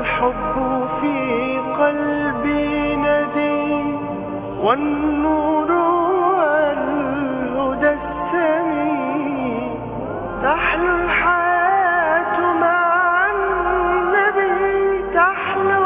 الحب في قلبي ندي والنور والهدى السمي تحلو الحياة مع النبي تحلو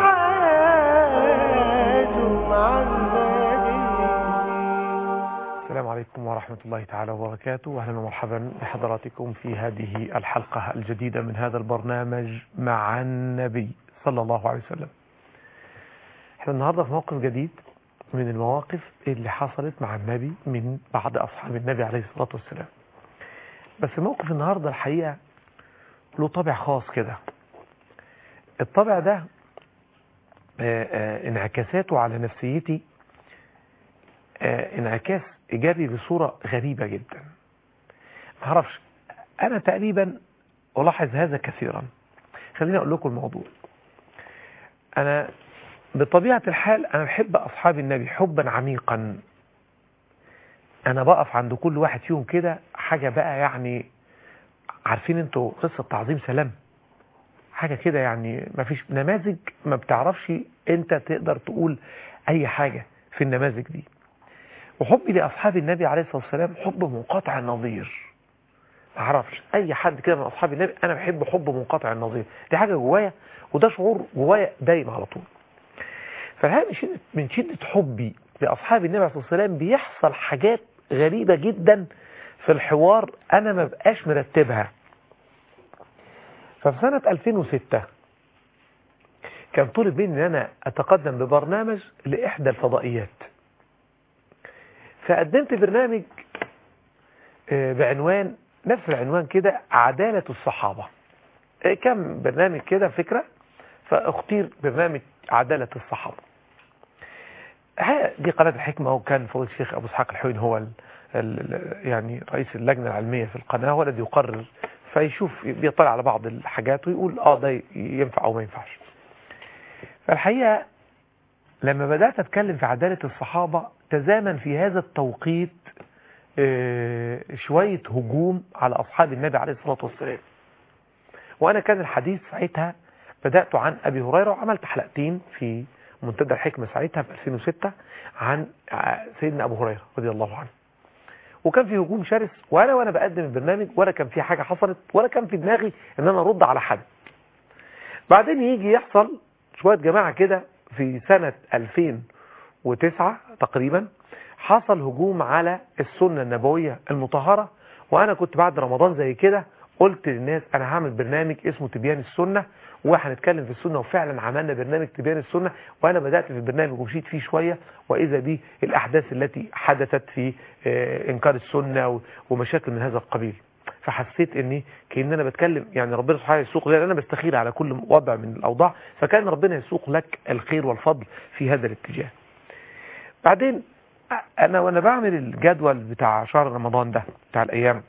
الحياة مع النبي السلام عليكم ورحمة الله تعالى وبركاته أهلا ومرحبا بحضراتكم في هذه الحلقة الجديدة من هذا البرنامج مع النبي صلى الله عليه وسلم احنا النهاردة في موقف جديد من المواقف اللي حصلت مع النبي من بعض أصحاب النبي عليه الصلاة والسلام بس موقف النهاردة الحقيقة له طابع خاص كده الطابع ده آه، آه، انعكاساته على نفسيتي آه، انعكاس ايجابي بصوره غريبه جدا ما اعرفش انا تقريبا الاحظ هذا كثيرا خليني اقول لكم الموضوع انا بطبيعه الحال انا بحب اصحاب النبي حبا عميقا انا بقف عند كل واحد فيهم كده حاجه بقى يعني عارفين انتوا قصه تعظيم سلام حاجه كده يعني ما فيش نماذج ما بتعرفش انت تقدر تقول اي حاجه في النماذج دي وحبي لأصحاب النبي عليه الصلاة والسلام حب منقطع النظير ما اعرفش اي حد كده من اصحاب النبي انا بحب حب منقطع النظير دي حاجه جوايا وده شعور جوايا دايم على طول فالحقيقه من شده من شده حبي لاصحاب النبي عليه الصلاه والسلام بيحصل حاجات غريبه جدا في الحوار انا ما بقاش مرتبها ففي سنه 2006 كان طلب مني ان انا اتقدم ببرنامج لاحدى الفضائيات فقدمت برنامج آه، بعنوان نفس العنوان كده عدالة الصحابة آه، كم برنامج كده فكرة فاختير برنامج عدالة الصحابة الحقيقة دي قناة الحكمة وكان فضيلة الشيخ أبو إسحاق الحوين هو ال ال يعني رئيس اللجنة العلمية في القناة هو الذي يقرر فيشوف بيطلع على بعض الحاجات ويقول اه ده ينفع أو ما ينفعش فالحقيقة لما بدأت أتكلم في عدالة الصحابة تزامن في هذا التوقيت آه، شوية هجوم على أصحاب النبي عليه الصلاة والسلام وأنا كان الحديث ساعتها بدأت عن أبي هريرة وعملت حلقتين في منتدى الحكمة ساعتها في 2006 عن آه، سيدنا أبو هريرة رضي الله عنه وكان في هجوم شرس وأنا وأنا بقدم البرنامج ولا كان في حاجة حصلت ولا كان في دماغي إن أنا أرد على حد بعدين يجي يحصل شوية جماعة كده في سنة 2009 تقريبا حصل هجوم على السنة النبوية المطهرة وأنا كنت بعد رمضان زي كده قلت للناس أنا هعمل برنامج اسمه تبيان السنة وهنتكلم في السنة وفعلا عملنا برنامج تبيان السنة وأنا بدأت في البرنامج ومشيت فيه شوية وإذا بي الأحداث التي حدثت في آه، إنكار السنة و- ومشاكل من هذا القبيل فحسيت اني كأن انا بتكلم يعني ربنا سبحانه يسوق لي انا بستخير على كل وضع من الاوضاع فكان ربنا يسوق لك الخير والفضل في هذا الاتجاه بعدين انا وانا بعمل الجدول بتاع شهر رمضان ده بتاع الايام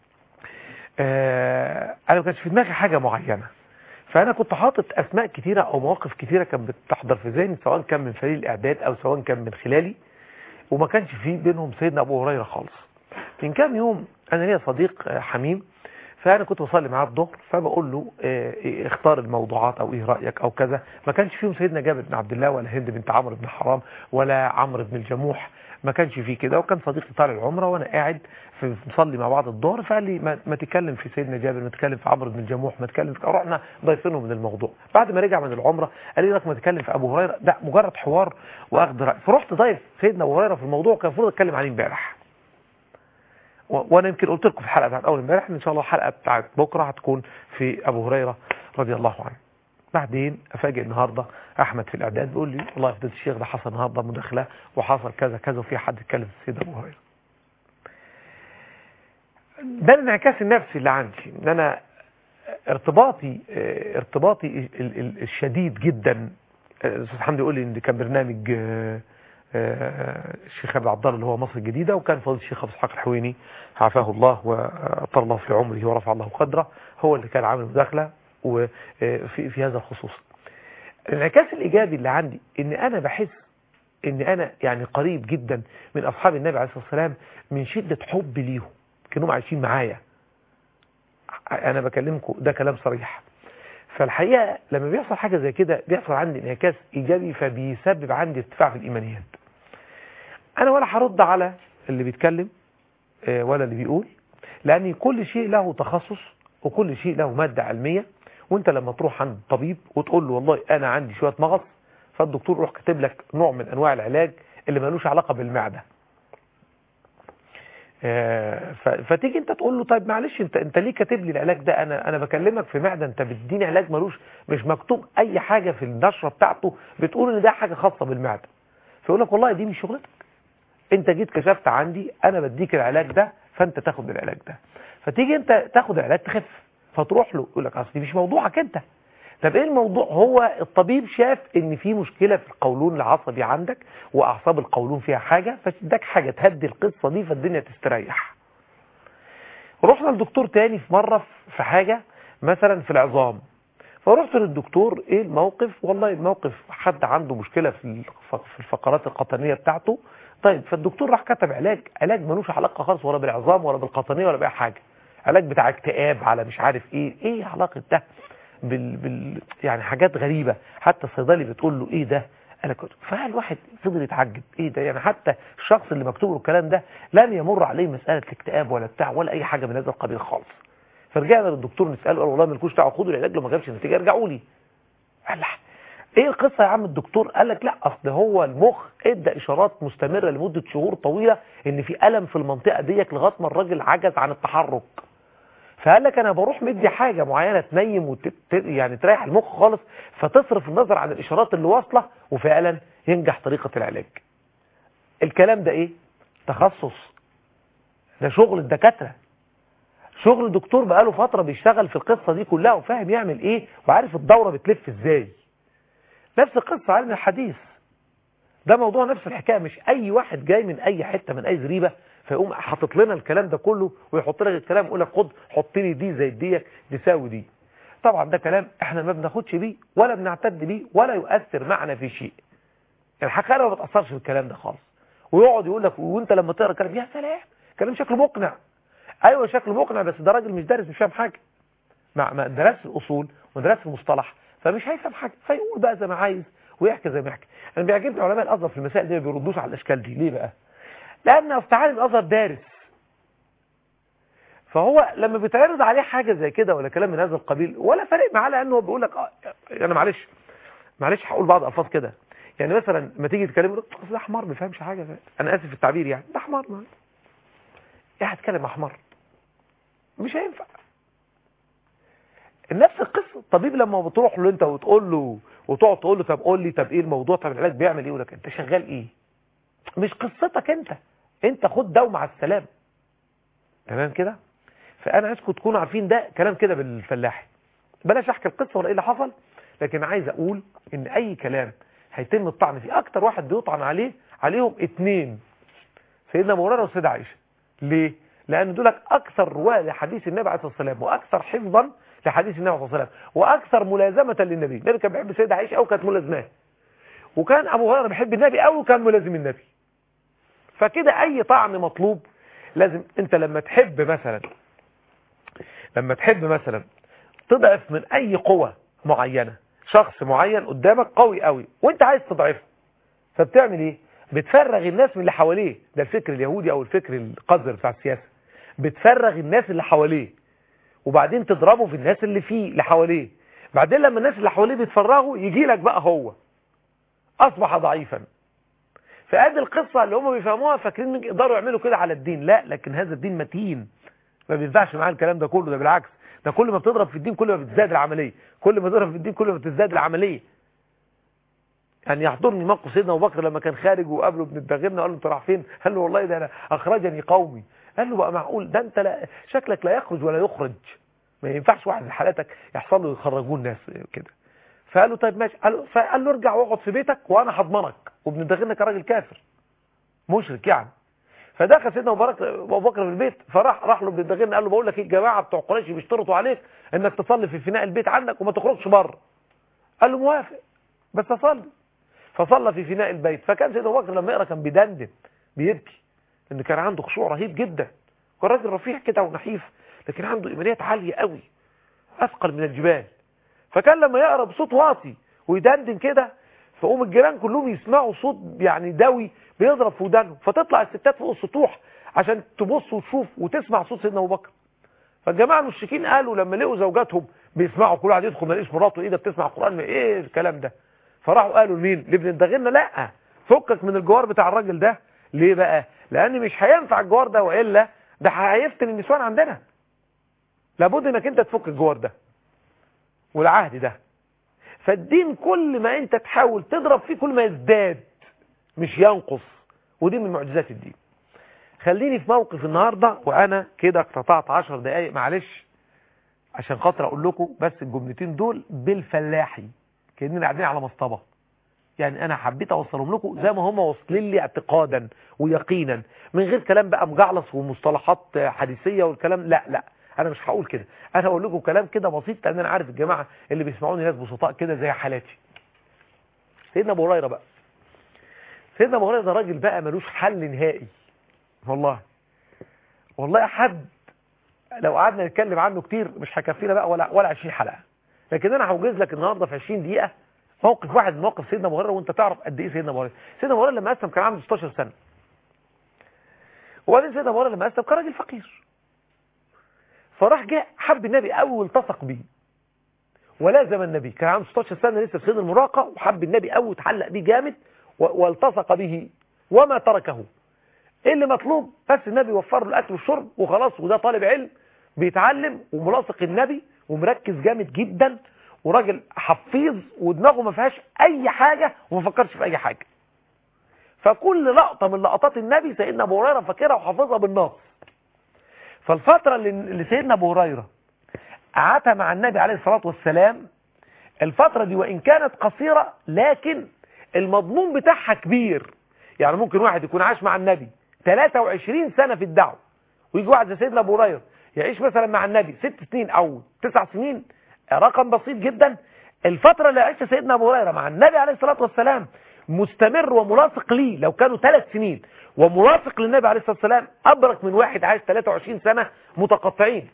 آه، انا ما كانش في دماغي حاجه معينه فانا كنت حاطط اسماء كتيره او مواقف كتيره كانت بتحضر في ذهني سواء كان من فريق الاعداد او سواء كان من خلالي وما كانش في بينهم سيدنا ابو هريره خالص من كام يوم انا ليا صديق آه، حميم فانا كنت بصلي معاه الظهر فبقول له آه، إيه، اختار الموضوعات او ايه رايك او كذا ما كانش فيهم سيدنا جابر بن عبد الله ولا هند بنت عمرو بن حرام ولا عمرو بن الجموح ما كانش فيه كده وكان صديقي طالع العمره وانا قاعد في مصلي مع بعض الظهر فقال لي ما, ما تتكلم في سيدنا جابر ما تتكلم في عمرو بن الجموح ما تتكلم في رحنا ضايفينه من الموضوع بعد ما رجع من العمره قال لي لك ما تتكلم في ابو هريره ده مجرد حوار واخد راي فرحت ضايف سيدنا ابو هريره في الموضوع كان المفروض اتكلم عليه امبارح و- وانا يمكن قلت لكم في الحلقه بتاعت اول امبارح ان شاء الله الحلقه بتاعت بكره هتكون في ابو هريره رضي الله عنه بعدين افاجئ النهارده احمد في الاعداد بيقول لي والله يا فضيله الشيخ ده حصل النهارده مداخله وحصل كذا كذا وفي حد اتكلم في السيد ابو هريره ده الانعكاس النفسي اللي عندي ان انا ارتباطي اه، ارتباطي ال- ال- الشديد جدا اه، الاستاذ حمدي يقول لي ان كان برنامج اه، اه، الشيخ عبد العبد اللي هو مصر الجديده وكان فضيله الشيخ ابو اسحاق الحويني عافاه الله واطال الله في عمره ورفع الله قدره هو اللي كان عامل مداخله وفي في هذا الخصوص الانعكاس الايجابي اللي عندي ان انا بحس ان انا يعني قريب جدا من اصحاب النبي عليه الصلاه والسلام من شده حبي ليهم كانوا عايشين معايا انا بكلمكم ده كلام صريح فالحقيقة لما بيحصل حاجة زي كده بيحصل عندي انعكاس ايجابي فبيسبب عندي ارتفاع في الايمانيات انا ولا هرد على اللي بيتكلم آه، ولا اللي بيقول لان كل شيء له تخصص وكل شيء له مادة علمية وانت لما تروح عند طبيب وتقول له والله انا عندي شوية مغص فالدكتور يروح كاتب لك نوع من انواع العلاج اللي ملوش علاقة بالمعدة آه، ف- فتيجي انت تقول له طيب معلش انت انت ليه كاتب لي العلاج ده انا انا بكلمك في معده انت بتديني علاج ملوش مش مكتوب اي حاجه في النشره بتاعته بتقول ان ده حاجه خاصه بالمعده فيقول لك والله دي مش شغلتك انت جيت كشفت عندي انا بديك العلاج ده فانت تاخد العلاج ده فتيجي انت تاخد العلاج تخف فتروح له يقول لك اصل دي مش موضوعك انت طب ايه الموضوع هو الطبيب شاف ان في مشكله في القولون العصبي عندك واعصاب القولون فيها حاجه فاداك حاجه تهدي القصه دي فالدنيا تستريح رحنا لدكتور تاني في مرة في حاجة مثلا في العظام فرحت للدكتور ايه الموقف والله الموقف حد عنده مشكلة في الف- في الفقرات القطنية بتاعته طيب فالدكتور راح كتب علاج علاج ملوش علاقة خالص ولا بالعظام ولا بالقطنية ولا بأي حاجة علاج بتاع اكتئاب على مش عارف ايه ايه علاقة ده بال, بال يعني حاجات غريبة حتى الصيدلي بتقول له ايه ده انا كنت فالواحد فضل يتعجب ايه ده يعني حتى الشخص اللي مكتوب له الكلام ده لم يمر عليه مسألة الاكتئاب ولا بتاع ولا اي حاجة من هذا القبيل خالص فرجعنا للدكتور نسأله قال والله مالكوش دعوه خدوا العلاج لو ما جابش نتيجة ارجعوا لي قال لا ايه القصة يا عم الدكتور قال لك لا اصل هو المخ ادى اشارات مستمرة لمدة شهور طويلة ان في الم في المنطقة ديك لغاية ما الراجل عجز عن التحرك فقال لك انا بروح مدي حاجة معينة تنيم وت... ت- يعني تريح المخ خالص فتصرف النظر عن الاشارات اللي واصلة وفعلا ينجح طريقة العلاج الكلام ده ايه تخصص ده شغل الدكاترة شغل الدكتور بقاله فترة بيشتغل في القصة دي كلها وفاهم يعمل ايه وعارف الدورة بتلف ازاي نفس القصة علم الحديث ده موضوع نفس الحكاية مش اي واحد جاي من اي حتة من اي زريبة فيقوم حاطط لنا الكلام ده كله ويحط لك الكلام يقول لك خد حط لي دي زي ديك تساوي دي طبعا ده كلام احنا ما بناخدش بيه ولا بنعتد بيه ولا يؤثر معنا في شيء الحقيقة ما بتأثرش بالكلام ده خالص ويقعد يقول لك وانت لما تقرا كلام يا سلام كلام شكله مقنع ايوه شكله مقنع بس ده راجل مش دارس مش فاهم حاجه ما ما درس الاصول ودرس المصطلح فمش هيفهم حاجه فيقول بقى زي ما عايز ويحكي زي ما يحكي انا بيعجبني علماء الازهر في المسائل دي ما بيردوش على الاشكال دي ليه بقى لان اصل عالم الازهر دارس فهو لما بيتعرض عليه حاجه زي كده ولا كلام من هذا القبيل ولا فارق معاه لانه هو بيقول لك اه انا معلش معلش هقول بعض الفاظ كده يعني مثلا لما تيجي تكلمه يقول لك ده حمار ما بيفهمش حاجه انا اسف في التعبير يعني ده حمار ما ايه هتكلم مع حمار مش هينفع نفس القصه الطبيب لما بتروح له انت وتقول له وتقعد تقول له طب قول لي طب ايه الموضوع طب العلاج بيعمل ايه يقول لك انت شغال ايه مش قصتك انت انت خد ده ومع السلامه تمام كده فانا عايزكم تكونوا عارفين ده كلام كده بالفلاحي بلاش احكي القصه ولا ايه اللي حصل لكن عايز اقول ان اي كلام هيتم الطعن فيه اكتر واحد بيطعن عليه عليهم اتنين سيدنا مولانا والسيدة عائشة ليه لان دولك اكثر رواه لحديث النبي عليه الصلاه والسلام واكثر حفظا لحديث النبي عليه الصلاه والسلام واكثر ملازمه للنبي النبي كان بيحب السيدة عائشة او كانت ملازماه وكان ابو هريره بيحب النبي او كان ملازم النبي فكده اي طعن مطلوب لازم انت لما تحب مثلا لما تحب مثلا تضعف من اي قوة معينة شخص معين قدامك قوي قوي وانت عايز تضعفه فبتعمل ايه بتفرغ الناس من اللي حواليه ده الفكر اليهودي او الفكر القذر بتاع السياسة بتفرغ الناس اللي حواليه وبعدين تضربه في الناس اللي فيه اللي حواليه بعدين لما الناس اللي حواليه بيتفرغوا يجي لك بقى هو اصبح ضعيفا فادي القصة اللي هم بيفهموها فاكرين انك يقدروا يعملوا كده على الدين لا لكن هذا الدين متين ما بينفعش معاه الكلام ده كله ده بالعكس ده كل ما بتضرب في الدين كل ما بتزداد العملية كل ما تضرب في الدين كل ما بتزداد العملية يعني يحضرني موقف سيدنا ابو بكر لما كان خارج وقابله ابن الدغيرنا قال له انت رايح فين قال له والله ده انا اخرجني قومي قال له بقى معقول ده انت لا شكلك لا يخرج ولا يخرج ما ينفعش واحد من حالاتك يحصل له يخرجوه الناس كده فقال له طيب ماشي قال له فقال له ارجع واقعد في بيتك وانا هضمنك وابن الدغيرنا كان راجل كافر مشرك يعني فدخل سيدنا ابو بكر ابو بكر في البيت فراح راح له ابن الدغيرنا قال له بقول لك ايه الجماعه بتوع قريش بيشترطوا عليك انك تصلي في فناء البيت عندك وما تخرجش بره قال له موافق بس اصلي فصلى في فناء البيت فكان سيدنا ابو بكر لما يقرا كان بيدندن بيبكي لان كان عنده خشوع رهيب جدا كان راجل رفيع كده ونحيف لكن عنده ايمانيات عاليه قوي اثقل من الجبال فكان لما يقرا بصوت واطي ويدندن كده فقوم الجيران كلهم يسمعوا صوت يعني دوي بيضرب في ودانهم فتطلع الستات فوق السطوح عشان تبص وتشوف وتسمع صوت سيدنا ابو بكر فالجماعه المشركين قالوا لما لقوا زوجاتهم بيسمعوا كل واحد يدخل ما يلاقيش مراته ايه ده بتسمع قران ايه الكلام ده فراحوا قالوا لمين لابن الدغنه لا فكك من الجوار بتاع الراجل ده ليه بقى لان مش هينفع الجوار ده والا ده هيفتن النسوان عندنا لابد انك انت تفك الجوار ده والعهد ده فالدين كل ما انت تحاول تضرب فيه كل ما يزداد مش ينقص ودي من معجزات الدين خليني في موقف النهاردة وانا كده اقتطعت عشر دقايق معلش عشان خاطر اقول لكم بس الجملتين دول بالفلاحي كأننا قاعدين على مصطبة يعني انا حبيت اوصلهم لكم زي ما هم واصلين لي اعتقادا ويقينا من غير كلام بقى مجعلص ومصطلحات حديثية والكلام لا لا انا مش هقول كده انا هقول لكم كلام كده بسيط لان انا عارف الجماعه اللي بيسمعوني ناس بسطاء كده زي حالاتي سيدنا ابو هريره بقى سيدنا ابو هريره ده راجل بقى ملوش حل نهائي والله والله حد لو قعدنا نتكلم عنه كتير مش هيكفينا بقى ولا ولا 20 حلقه لكن انا هوجز لك النهارده في 20 دقيقه موقف واحد من مواقف سيدنا ابو هريره وانت تعرف قد ايه سيدنا ابو هريره سيدنا ابو هريره لما اسلم كان عنده 16 سنه وبعدين سيدنا ابو هريره لما اسلم كان راجل فقير فراح جاء حب النبي قوي والتصق بيه ولازم النبي كان عنده 16 سنه لسه في سن المراهقه وحب النبي قوي وتعلق بيه جامد والتصق به وما تركه ايه اللي مطلوب بس النبي يوفر له الاكل والشرب وخلاص وده طالب علم بيتعلم وملاصق النبي ومركز جامد جدا وراجل حفيظ ودماغه ما فيهاش اي حاجه وما فكرش في اي حاجه فكل لقطه من لقطات النبي سيدنا ابو هريره فاكرها وحافظها بالنص فالفترة اللي سيدنا أبو هريرة قعدها مع النبي عليه الصلاة والسلام الفترة دي وإن كانت قصيرة لكن المضمون بتاعها كبير يعني ممكن واحد يكون عاش مع النبي 23 سنة في الدعوة ويجي واحد زي سيدنا أبو هريرة يعيش مثلا مع النبي ست سنين أو تسع سنين رقم بسيط جدا الفترة اللي عيشها سيدنا أبو هريرة مع النبي عليه الصلاة والسلام مستمر وملاصق ليه لو كانوا ثلاث سنين ومرافق للنبي عليه الصلاة والسلام أبرك من واحد عايش 23 سنة متقطعين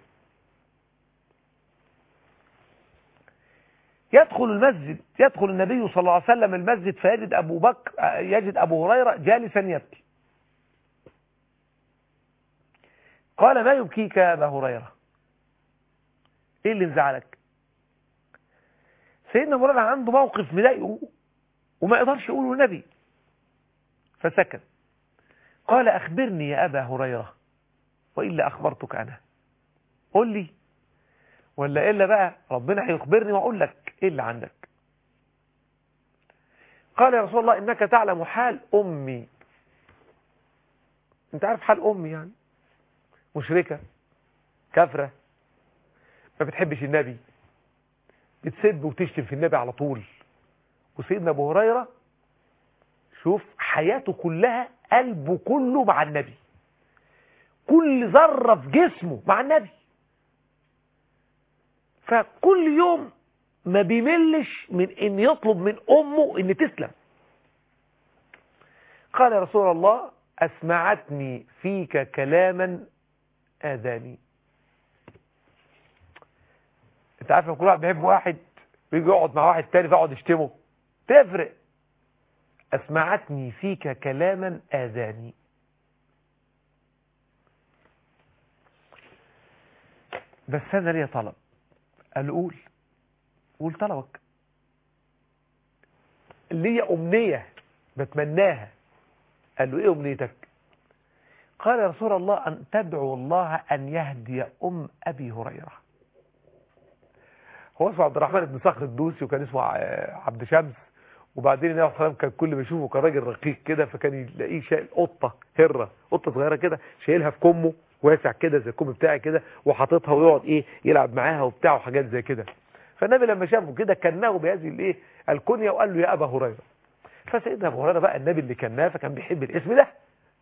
يدخل المسجد يدخل النبي صلى الله عليه وسلم المسجد فيجد أبو بكر يجد أبو هريرة جالسا يبكي قال ما يبكيك يا أبا هريرة إيه اللي مزعلك سيدنا أبو هريرة عنده موقف مضايقه وما يقدرش يقوله النبي فسكت قال أخبرني يا أبا هريرة وإلا أخبرتك أنا قل لي ولا إلا بقى ربنا هيخبرني وأقول لك إيه اللي عندك قال يا رسول الله إنك تعلم حال أمي أنت عارف حال أمي يعني مشركة كافرة ما بتحبش النبي بتسب وتشتم في النبي على طول وسيدنا أبو هريرة شوف حياته كلها قلبه كله مع النبي كل ذرة في جسمه مع النبي فكل يوم ما بيملش من ان يطلب من امه ان تسلم قال يا رسول الله اسمعتني فيك كلاما اذاني انت عارف لما كل واحد بيحب واحد بيجي يقعد مع واحد تاني فيقعد يشتمه تفرق أسمعتني فيك كلاما آذاني بس أنا ليه طلب قال له قول قول طلبك لي أمنية بتمناها قال له إيه أمنيتك قال يا رسول الله أن تدعو الله أن يهدي أم أبي هريرة هو اسمه عبد الرحمن بن صخر الدوسي وكان اسمه عبد شمس وبعدين النبي عليه الصلاه كان كل ما يشوفه كان راجل رقيق كده فكان يلاقيه شايل قطه هره قطه صغيره كده شايلها في كمه واسع كده زي الكم بتاعي كده وحاططها ويقعد ايه يلعب معاها وبتاع وحاجات زي كده فالنبي لما شافه كده كناه بهذه الايه الكنيه وقال له يا ابا هريره فسيدنا ابو هريره بقى النبي اللي كناه فكان بيحب الاسم ده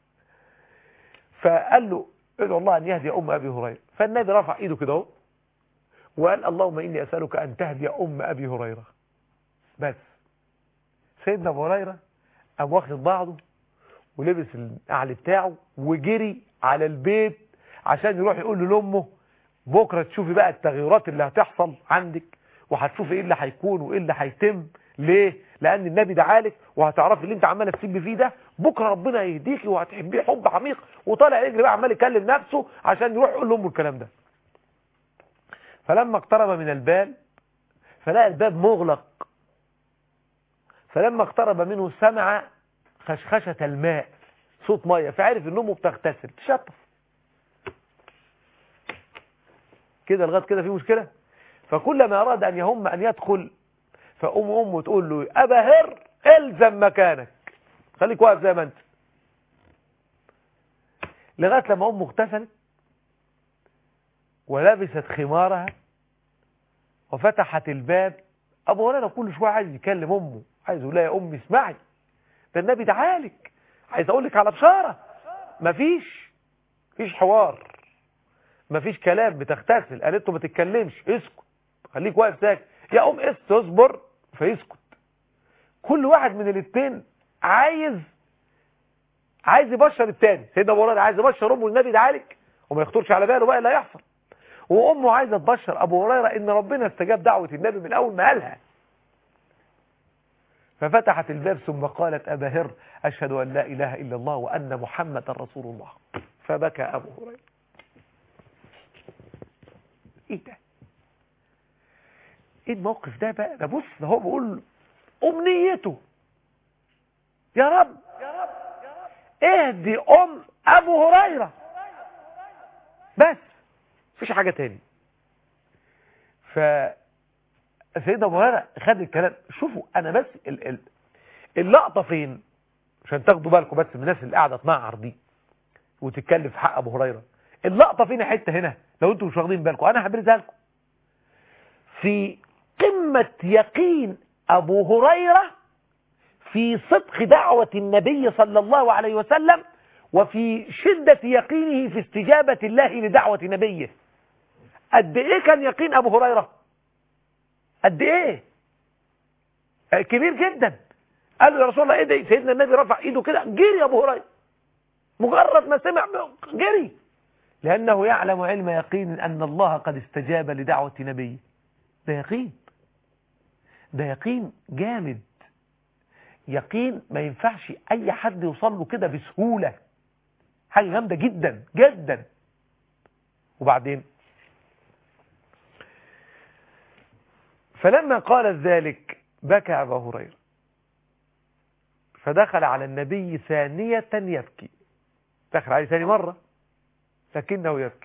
فقال له ادعو الله ان يهدي ام ابي هريره فالنبي رفع ايده كده اهو وقال اللهم اني اسالك ان تهدي ام ابي هريره بس سيدنا ابو هريره قام واخد بعضه ولبس النعل بتاعه وجري على البيت عشان يروح يقول له لامه بكره تشوفي بقى التغيرات اللي هتحصل عندك وهتشوف ايه اللي هيكون وايه اللي هيتم ليه لان النبي دعالك وهتعرفي اللي انت عماله تسيب فيه ده بكره ربنا يهديكي وهتحبيه حب عميق وطالع يجري بقى عمال يكلم نفسه عشان يروح يقول لامه الكلام ده فلما اقترب من الباب فلقى الباب مغلق فلما اقترب منه سمع خشخشة الماء صوت مية فعرف ان امه بتغتسل تشطف كده لغايه كده في مشكلة فكلما اراد ان يهم ان يدخل فأم أمه تقول له أبا هر الزم مكانك خليك واقف زي ما انت لغاية لما أمه اغتسلت ولبست خمارها وفتحت الباب أبو هريرة كل شوية عايز يكلم أمه عايز يقول لها يا أمي اسمعي ده النبي تعالك عايز أقول لك على بشارة مفيش مفيش حوار مفيش كلام بتغتسل قالت له ما تتكلمش اسكت خليك واقف ساكت يا ام اس تصبر فيسكت كل واحد من الاثنين عايز عايز يبشر التاني سيدنا ابو هريره عايز يبشر امه النبي دعالك وما يخطرش على باله بقى اللي هيحصل وامه عايزه تبشر ابو هريره ان ربنا استجاب دعوه النبي من اول ما قالها ففتحت الباب ثم قالت ابا هر اشهد ان لا اله الا الله وان محمدا رسول الله فبكى ابو هريره ايه ده ايه الموقف ده بقى ده بص ده هو بيقول امنيته يا رب اهدي ام ابو هريره بس مفيش حاجه تاني ف سيدنا ابو هريره خد الكلام شوفوا انا بس ال ال اللقطه فين عشان تاخدوا بالكم بس من الناس اللي قاعده تنعر دي وتتكلم في حق ابو هريره اللقطه فين حته هنا لو انتم مش واخدين بالكم انا هبرزها لكم في قمة يقين أبو هريرة في صدق دعوة النبي صلى الله عليه وسلم وفي شدة يقينه في استجابة الله لدعوة نبيه قد إيه كان يقين أبو هريرة قد إيه كبير جدا قال له يا رسول الله إيه ده سيدنا النبي رفع إيده كده جري أبو هريرة مجرد ما سمع جري لأنه يعلم علم يقين أن الله قد استجاب لدعوة نبيه ده يقين ده يقين جامد يقين ما ينفعش اي حد يوصل له كده بسهولة حاجة جامدة جدا جدا وبعدين فلما قال ذلك بكى أبا هريرة فدخل على النبي ثانية يبكي دخل عليه ثاني مرة لكنه يبكي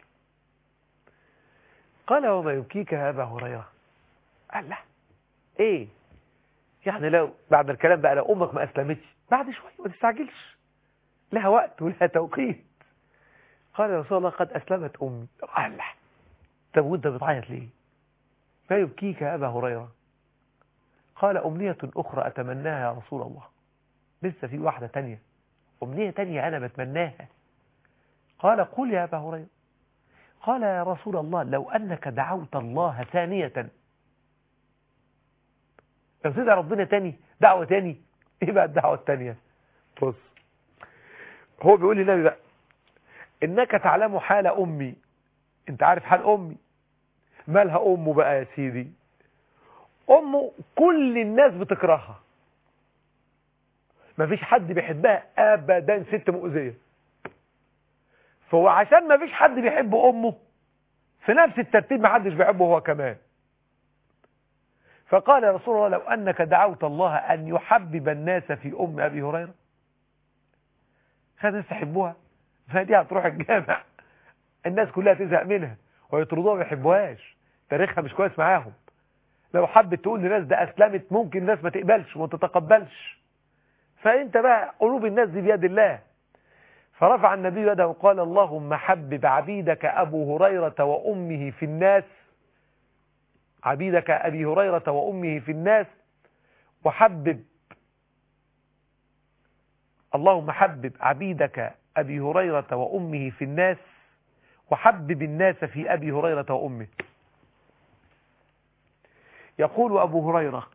قال وما يبكيك يا أبا هريرة قال لا ايه يعني لو بعد الكلام بقى لو امك ما اسلمتش بعد شويه ما تستعجلش لها وقت ولها توقيت قال يا رسول الله قد اسلمت امي قال لا طب وانت بتعيط ليه ما يبكيك يا ابا هريره قال امنيه اخرى اتمناها يا رسول الله لسه في واحده تانية امنيه تانية انا بتمناها قال قل يا ابا هريره قال يا رسول الله لو انك دعوت الله ثانيه لو تدعي ربنا تاني دعوة تاني ايه بقى الدعوة التانية بص هو بيقول لي النبي بقى انك تعلم حال امي انت عارف حال امي مالها امه بقى يا سيدي امه كل الناس بتكرهها مفيش حد بيحبها ابدا ست مؤذية فهو عشان مفيش حد بيحب امه في نفس الترتيب محدش بيحبه هو كمان فقال يا رسول الله لو أنك دعوت الله أن يحبب الناس في أم أبي هريرة الناس تحبوها فدي هتروح الجامع الناس كلها تزهق منها ويطردوها ما يحبوهاش تاريخها مش كويس معاهم لو حبت تقول للناس ده أسلمت ممكن الناس ما تقبلش وما تتقبلش فأنت بقى قلوب الناس دي بيد الله فرفع النبي يده وقال اللهم حبب عبيدك أبو هريرة وأمه في الناس عبيدك أبي هريرة وأمه في الناس وحبب اللهم حبب عبيدك أبي هريرة وأمه في الناس وحبب الناس في أبي هريرة وأمه يقول أبو هريرة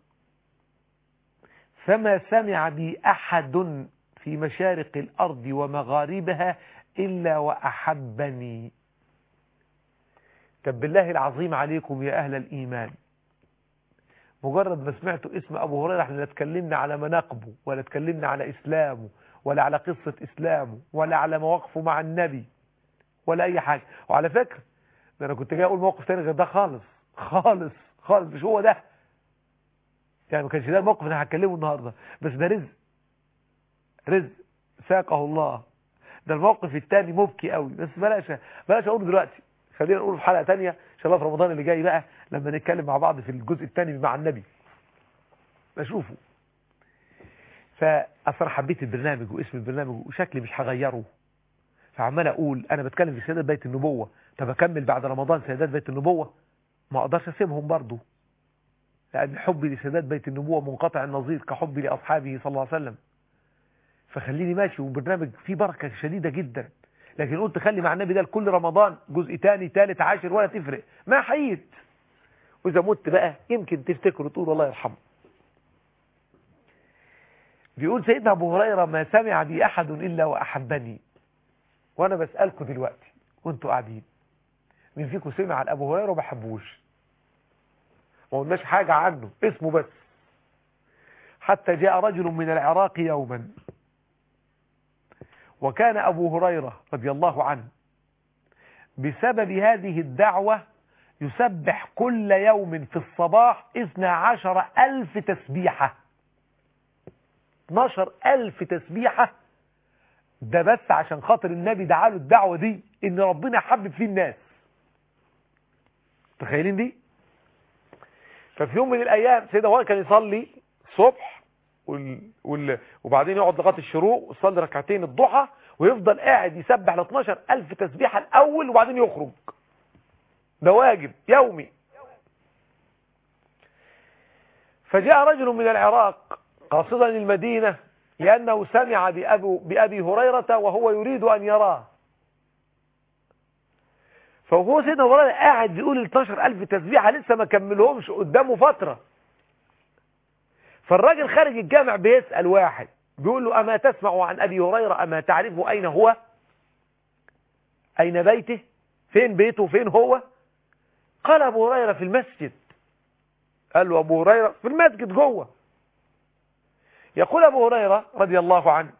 فما سمع بي أحد في مشارق الأرض ومغاربها إلا وأحبني طب بالله العظيم عليكم يا أهل الإيمان مجرد ما سمعتوا اسم ابو هريره احنا لا اتكلمنا على مناقبه ولا اتكلمنا على اسلامه ولا على قصه اسلامه ولا على مواقفه مع النبي ولا اي حاجه وعلى فكره ده انا كنت جاي اقول موقف تاني غير ده خالص خالص خالص مش هو ده يعني ما كانش ده الموقف اللي هتكلمه النهارده بس ده رزق رزق ساقه الله ده الموقف التاني مبكي قوي بس بلاش بلاش اقوله دلوقتي خلينا نقوله في حلقه تانية ان شاء الله في رمضان اللي جاي بقى لما نتكلم مع بعض في الجزء الثاني مع النبي بشوفه فاصلا حبيت البرنامج واسم البرنامج وشكلي مش هغيره فعمال اقول انا بتكلم في سيدات بيت النبوه طب اكمل بعد رمضان سيدات بيت النبوه ما اقدرش اسيبهم برضه لان حبي لسيدات بيت النبوه منقطع النظير كحبي لاصحابه صلى الله عليه وسلم فخليني ماشي وبرنامج فيه بركه شديده جدا لكن قلت خلي مع النبي ده لكل رمضان جزء تاني تالت عاشر ولا تفرق ما حييت واذا مت بقى يمكن تفتكروا تقول الله يرحمه بيقول سيدنا ابو هريره ما سمع بي احد الا واحبني وانا بسالكم دلوقتي وانتوا قاعدين مين فيكم سمع عن ابو هريره وما بحبوش ما قلناش حاجه عنه اسمه بس حتى جاء رجل من العراق يوما وكان أبو هريرة رضي الله عنه بسبب هذه الدعوة يسبح كل يوم في الصباح اثنى عشر ألف تسبيحة 12 ألف تسبيحة ده بس عشان خاطر النبي دعاله الدعوة دي ان ربنا حبب فيه الناس تخيلين دي ففي يوم من الايام سيدنا هو كان يصلي الصبح وال... وال... وبعدين يقعد لغايه الشروق ويصلي ركعتين الضحى ويفضل قاعد يسبح ل 12000 تسبيحه الاول وبعدين يخرج ده واجب يومي فجاء رجل من العراق قاصدا المدينة لأنه سمع بأبي, بأبي هريرة وهو يريد أن يراه فهو سيدنا هريرة قاعد بيقول ال 12000 تسبيحة لسه ما كملهمش قدامه فترة فالراجل خارج الجامع بيسأل واحد بيقول له أما تسمع عن أبي هريرة أما تعرف أين هو أين بيته فين بيته فين هو قال أبو هريرة في المسجد قال له أبو هريرة في المسجد جوه يقول أبو هريرة رضي الله عنه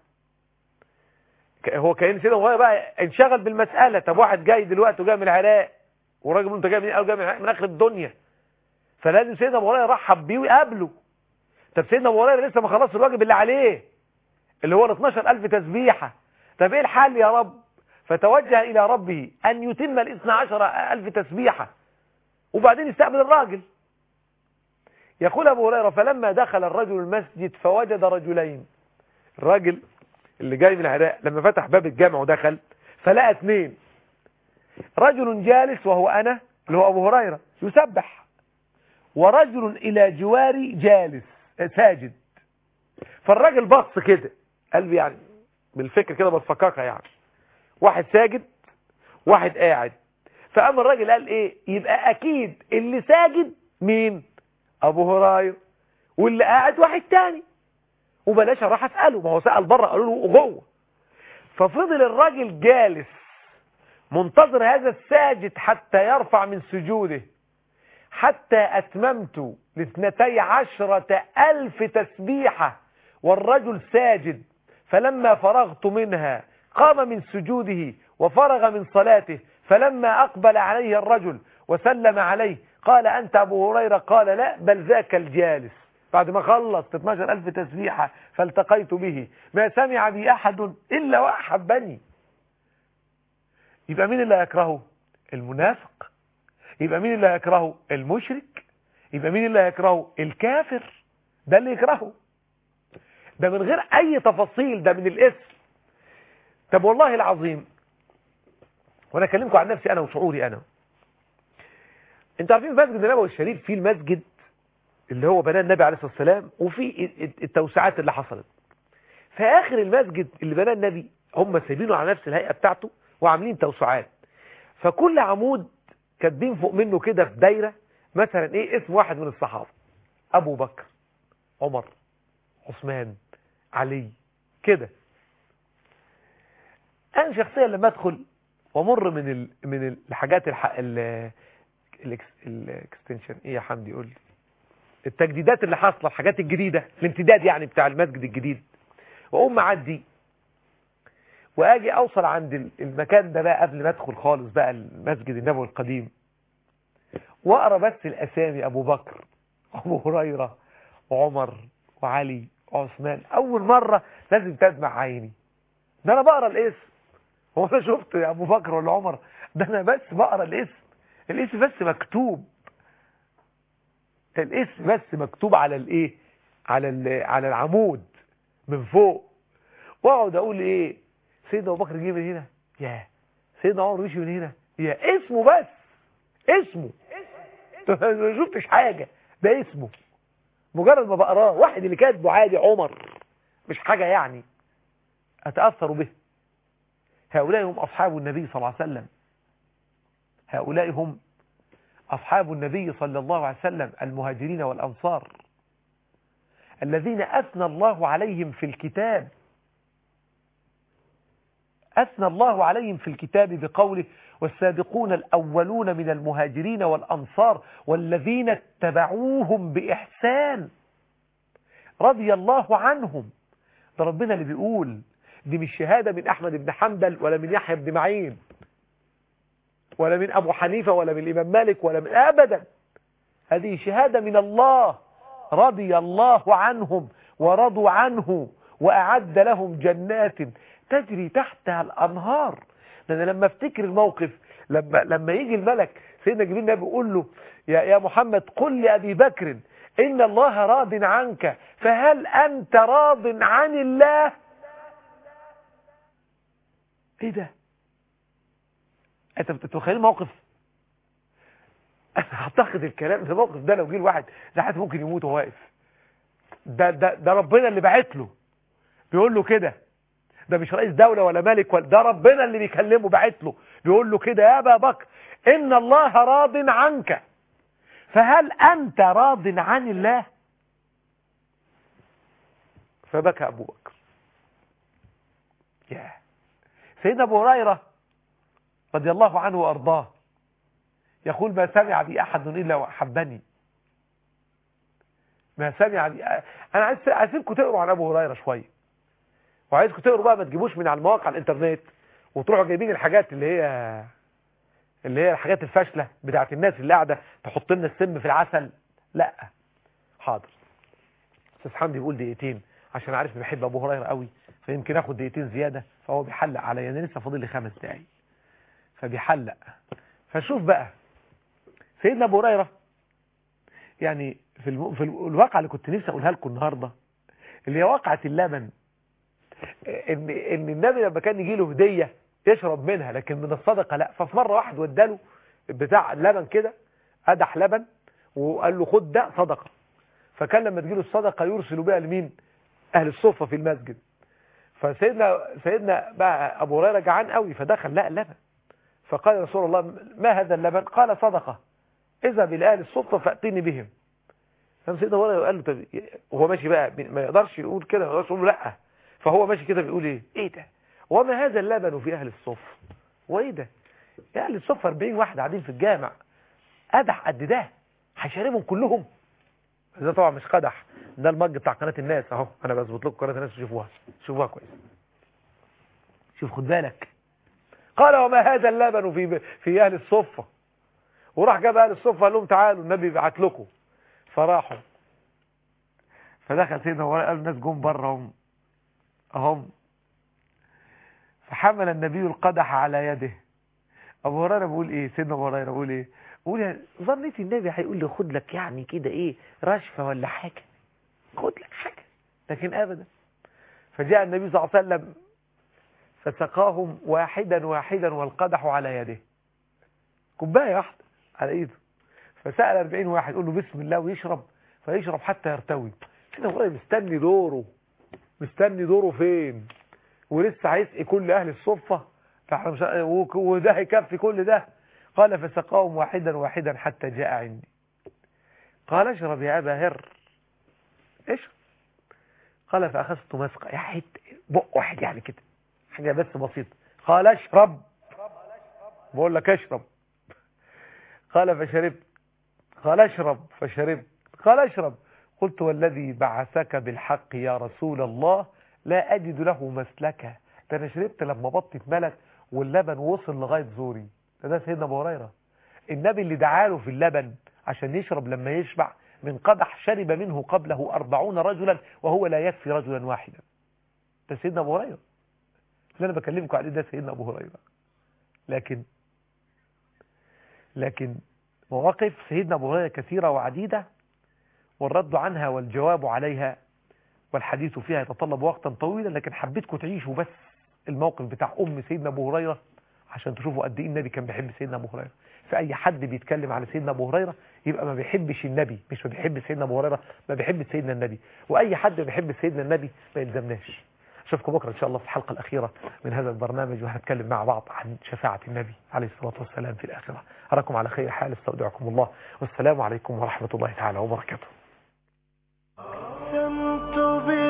هو كان سيدنا هريرة بقى انشغل بالمسألة طب واحد جاي دلوقتي وجاي من العراق وراجل انت جاي من قال جاي من, العراق من آخر الدنيا فلازم سيدنا أبو هريرة رحب بيه ويقابله طب سيدنا أبو هريرة لسه ما خلصش الواجب اللي عليه اللي هو ال 12000 تسبيحة طب ايه الحل يا رب فتوجه إلى ربه أن يتم ال 12000 تسبيحة وبعدين يستقبل الراجل يقول أبو هريرة فلما دخل الرجل المسجد فوجد رجلين الراجل اللي جاي من العراق لما فتح باب الجامع ودخل فلقى اثنين رجل جالس وهو أنا اللي هو أبو هريرة يسبح ورجل إلى جواري جالس ساجد فالراجل بص كده قلبي يعني بالفكر كده بالفكاكة يعني واحد ساجد واحد قاعد فقام الراجل قال ايه يبقى اكيد اللي ساجد مين ابو هريره واللي قاعد واحد تاني وبلاش اروح اساله ما هو سال بره قالوا له جوه ففضل الراجل جالس منتظر هذا الساجد حتى يرفع من سجوده حتى اتممت لاثنتي عشرة الف تسبيحة والرجل ساجد فلما فرغت منها قام من سجوده وفرغ من صلاته فلما أقبل عليه الرجل وسلم عليه قال أنت أبو هريرة قال لا بل ذاك الجالس بعد ما خلص 12 ألف تسبيحة فالتقيت به ما سمع بي أحد إلا وأحبني يبقى مين اللي يكرهه المنافق يبقى مين اللي يكرهه المشرك يبقى مين اللي يكرهه الكافر ده اللي يكرهه ده من غير أي تفاصيل ده من الاسم طب والله العظيم وانا اكلمكم عن نفسي انا وشعوري انا انتوا عارفين مسجد النبوي الشريف فيه المسجد اللي هو بناه النبي عليه الصلاه والسلام وفي التوسعات اللي حصلت في اخر المسجد اللي بناه النبي هم سايبينه على نفس الهيئه بتاعته وعاملين توسعات فكل عمود كاتبين فوق منه كده في دايره مثلا ايه اسم واحد من الصحابه ابو بكر عمر عثمان علي كده انا شخصيا لما ادخل ومر من ال... من الحاجات الح... ال... الاكستنشن ايه يا حمدي قول لي التجديدات اللي حاصله الحاجات الجديده الامتداد يعني بتاع المسجد الجديد واقوم معدي واجي اوصل عند ال- المكان ده بقى قبل ما ادخل خالص بقى المسجد النبوي القديم واقرا بس الاسامي ابو بكر ابو هريره وعمر وعلي وعثمان اول مره لازم تدمع عيني ده انا بقرا الاسم هو انا شفت ابو بكر ولا عمر ده انا بس بقرا الاسم الاسم بس مكتوب الاسم بس مكتوب على الايه على ال- على العمود من فوق واقعد اقول ايه سيدنا ابو بكر جه من هنا يا سيدنا عمر مشي من هنا يا اسمه بس اسمه ما شفتش حاجه ده اسمه مجرد ما بقراه واحد اللي كاتبه عادي عمر مش حاجه يعني اتاثر به هؤلاء هم اصحاب النبي صلى الله عليه وسلم هؤلاء هم أصحاب النبي صلى الله عليه وسلم المهاجرين والأنصار الذين أثنى الله عليهم في الكتاب أثنى الله عليهم في الكتاب بقوله والسابقون الأولون من المهاجرين والأنصار والذين اتبعوهم بإحسان رضي الله عنهم ده ربنا اللي بيقول دي مش شهادة من أحمد بن حنبل ولا من يحيى بن معين ولا من أبو حنيفة ولا من الإمام مالك ولا من أبدا هذه شهادة من الله رضي الله عنهم ورضوا عنه وأعد لهم جنات تجري تحتها الأنهار ده أنا لما افتكر الموقف لما, لما يجي الملك سيدنا جبريل النبي يقول له يا, يا محمد قل لأبي بكر إن الله راض عنك فهل أنت راض عن الله ايه ده انت بتتخيل موقف انا اعتقد الكلام ده الموقف ده لو جه الواحد ساعات ممكن يموت وهو واقف ده ده ده ربنا اللي بعت له بيقول له كده ده مش رئيس دولة ولا ملك ولا ده ربنا اللي بيكلمه بعت له بيقول له كده يا ابا بكر ان الله راض عنك فهل انت راض عن الله فبكى ابو بكر يا سيدنا ابو هريره رضي الله عنه وارضاه يقول ما سمع بي احد الا واحبني ما سمع بي انا عايز عايزكم تقروا عن ابو هريره شويه وعايزكم تقروا بقى ما تجيبوش من على المواقع الانترنت وتروحوا جايبين الحاجات اللي هي اللي هي الحاجات الفاشله بتاعت الناس اللي قاعده تحط لنا السم في العسل لا حاضر استاذ حمدي بيقول دقيقتين عشان عارف اني بحب ابو هريره قوي فيمكن اخد دقيقتين زياده فهو بيحلق عليا انا لسه فاضل لي خمس دقايق فبيحلق فشوف بقى سيدنا ابو هريره يعني في الم... في الواقعه اللي كنت نفسي اقولها لكم النهارده اللي هي واقعه اللبن ان ان النبي لما كان يجي له هديه يشرب منها لكن من الصدقه لا ففي مره واحد وداله بتاع لبن كده قدح لبن وقال له خد ده صدقه فكان لما تجيله الصدقه يرسل بها لمين اهل الصفه في المسجد فسيدنا سيدنا بقى ابو هريره جعان قوي فدخل لقى اللبن فقال يا رسول الله ما هذا اللبن قال صدقه اذهب الى اهل الصفه فاتني بهم كان سيدنا ابو هريره قال له طب هو ماشي بقى ما يقدرش يقول كده ما يقدرش يقول لا فهو ماشي كده بيقول ايه ايه ده وما هذا اللبن في اهل الصف وايه ده يا اهل الصف 40 واحد قاعدين في الجامع قدح قد ده هيشربهم كلهم ده طبعا مش قدح ده المج بتاع قناه الناس اهو انا بظبط لكم قناه الناس تشوفوها شوفوها كويس شوف خد بالك قال وما هذا اللبن في في اهل الصفه وراح جاب اهل الصفه قال لهم تعالوا النبي بعت لكم فراحوا فدخل سيدنا وقال الناس جم بره هم اهم فحمل النبي القدح على يده ابو هريره بيقول ايه سيدنا ابو هريره بيقول ايه بيقول يعني ظنيت النبي هيقول لي خد لك يعني كده ايه رشفه ولا حاجه خد لك حاجه لكن ابدا فجاء النبي صلى الله عليه وسلم فسقاهم واحدا واحدا والقدح على يده كوبايه واحده على ايده فسال 40 واحد يقول له بسم الله ويشرب فيشرب حتى يرتوي سيدنا ابو هريره مستني دوره مستني دوره فين ولسه هيسقي كل اهل الصفه فاحنا مش وده هيكفي كل ده قال فسقاهم واحدا واحدا حتى جاء عندي قال اشرب يا ابا هر اشرب قال فاخذت مسقه يا حته بق واحد يعني كده حاجه بس بسيطه قال اشرب بقول لك اشرب قال فشربت قال اشرب فشربت قال اشرب قلت والذي بعثك بالحق يا رسول الله لا أجد له مسلكا ده أنا شربت لما بطني اتملت واللبن وصل لغاية زوري ده, ده سيدنا أبو هريرة النبي اللي دعاله في اللبن عشان يشرب لما يشبع من قدح شرب منه قبله أربعون رجلا وهو لا يكفي رجلا واحدا ده سيدنا أبو هريرة اللي أنا بكلمكم عليه ده سيدنا أبو هريرة لكن لكن مواقف سيدنا أبو هريرة كثيرة وعديدة والرد عنها والجواب عليها والحديث فيها يتطلب وقتا طويلا لكن حبيتكم تعيشوا بس الموقف بتاع أم سيدنا أبو هريرة عشان تشوفوا قد إيه النبي كان بيحب سيدنا أبو هريرة فأي حد بيتكلم على سيدنا أبو هريرة يبقى ما بيحبش النبي مش ما بيحب سيدنا أبو هريرة ما بيحب سيدنا النبي وأي حد بيحب سيدنا النبي ما يلزمناش أشوفكم بكرة إن شاء الله في الحلقة الأخيرة من هذا البرنامج وهنتكلم مع بعض عن شفاعة النبي عليه الصلاة والسلام في الآخرة أراكم على خير حال استودعكم الله والسلام عليكم ورحمة الله تعالى وبركاته أقسمت